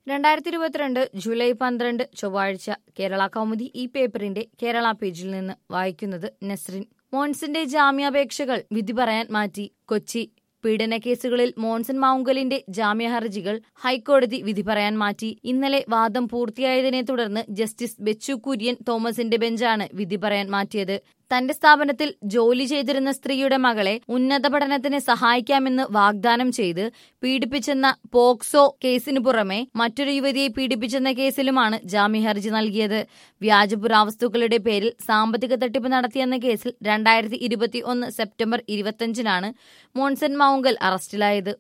രണ്ടായിരത്തി ഇരുപത്തിരണ്ട് ജൂലൈ പന്ത്രണ്ട് ചൊവ്വാഴ്ച കേരള കൗമുദി ഈ പേപ്പറിന്റെ കേരള പേജിൽ നിന്ന് വായിക്കുന്നത് നസ്രിൻ മോൻസിന്റെ ജാമ്യാപേക്ഷകൾ വിധി പറയാൻ മാറ്റി കൊച്ചി പീഡന കേസുകളിൽ മോൻസൺ മാവുങ്കലിന്റെ ജാമ്യ ഹർജികൾ ഹൈക്കോടതി വിധി പറയാൻ മാറ്റി ഇന്നലെ വാദം പൂർത്തിയായതിനെ തുടർന്ന് ജസ്റ്റിസ് ബെച്ചു കുര്യൻ തോമസിന്റെ ബെഞ്ചാണ് വിധി പറയാൻ മാറ്റിയത് തന്റെ സ്ഥാപനത്തിൽ ജോലി ചെയ്തിരുന്ന സ്ത്രീയുടെ മകളെ ഉന്നത പഠനത്തിന് സഹായിക്കാമെന്ന് വാഗ്ദാനം ചെയ്ത് പീഡിപ്പിച്ചെന്ന പോക്സോ കേസിനു പുറമെ മറ്റൊരു യുവതിയെ പീഡിപ്പിച്ചെന്ന കേസിലുമാണ് ജാമ്യ ഹർജി നൽകിയത് വ്യാജ പുരാവസ്തുക്കളുടെ പേരിൽ സാമ്പത്തിക തട്ടിപ്പ് നടത്തിയെന്ന കേസിൽ രണ്ടായിരത്തി ഇരുപത്തി ഒന്ന് സെപ്റ്റംബർ ഇരുപത്തിയഞ്ചിനാണ് മോൺസൺ മാവുങ്കൽ അറസ്റ്റിലായത്